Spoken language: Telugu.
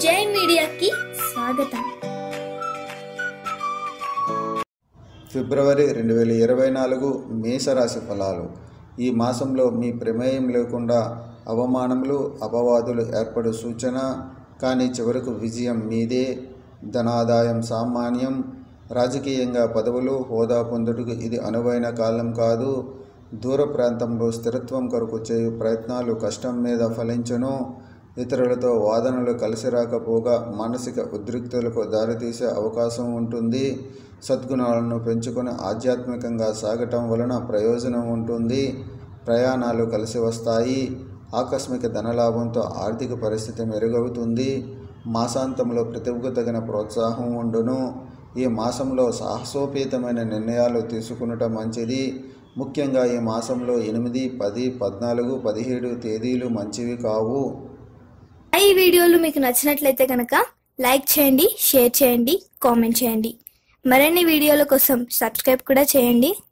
జై మీడియాకి స్వాగతం ఫిబ్రవరి రెండు వేల ఇరవై నాలుగు మేషరాశి ఫలాలు ఈ మాసంలో మీ ప్రమేయం లేకుండా అవమానములు అపవాదులు ఏర్పడు సూచన కానీ చివరకు విజయం మీదే ధనాదాయం సామాన్యం రాజకీయంగా పదవులు హోదా పొందుటకు ఇది అనువైన కాలం కాదు దూర ప్రాంతంలో స్థిరత్వం కొరకు చేయు ప్రయత్నాలు కష్టం మీద ఫలించును ఇతరులతో వాదనలు కలిసి రాకపోగా మానసిక ఉద్రిక్తులకు దారితీసే అవకాశం ఉంటుంది సద్గుణాలను పెంచుకొని ఆధ్యాత్మికంగా సాగటం వలన ప్రయోజనం ఉంటుంది ప్రయాణాలు కలిసి వస్తాయి ఆకస్మిక ధనలాభంతో ఆర్థిక పరిస్థితి మెరుగవుతుంది మాసాంతంలో ప్రతిభకు తగిన ప్రోత్సాహం ఉండును ఈ మాసంలో సాహసోపేతమైన నిర్ణయాలు తీసుకునటం మంచిది ముఖ్యంగా ఈ మాసంలో ఎనిమిది పది పద్నాలుగు పదిహేడు తేదీలు మంచివి కావు ఈ వీడియోలు మీకు నచ్చినట్లయితే కనుక లైక్ చేయండి షేర్ చేయండి కామెంట్ చేయండి మరిన్ని వీడియోల కోసం సబ్స్క్రైబ్ కూడా చేయండి